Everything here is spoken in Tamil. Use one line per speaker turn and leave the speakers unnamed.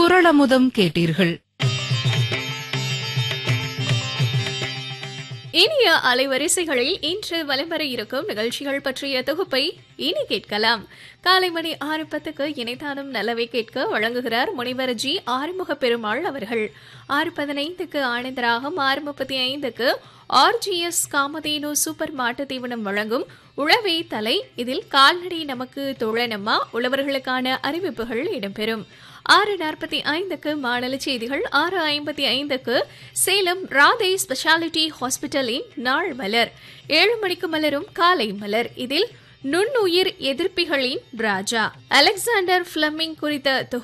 குரளமுதம் கேட்டீர்கள்
இனிய அலைவரிசைகளில் இன்று வலம் வர இருக்கும் நிகழ்ச்சிகள் பற்றிய தொகுப்பை இனி கேட்கலாம் காலை மணி ஆறு பத்துக்கு இணைத்தானும் நல்லவை கேட்க வழங்குகிறார் முனைவர் ஜி ஆறுமுக பெருமாள் அவர்கள் ஆறு பதினைந்துக்கு ஆனந்தராகம் ஆறு முப்பத்தி ஐந்துக்கு ஆர்ஜிஎஸ் காமதேனு சூப்பர் மாட்டு தீவனம் வழங்கும் உழவே தலை இதில் கால்நடை நமக்கு தோழனம்மா உழவர்களுக்கான அறிவிப்புகள் இடம்பெறும் ஆறு நாற்பத்தி ஐந்துக்கு மாநில செய்திகள் ஆறு ஐம்பத்தி ஐந்துக்கு சேலம் ராதே ஸ்பெஷாலிட்டி ஹாஸ்பிட்டலின் நாள் மலர் ஏழு மணிக்கு மலரும் காலை மலர் இதில் நுண்ணுயிர் எதிர்ப்பிகளின் ராஜா அலெக்சாண்டர் பிளமிங் குறித்த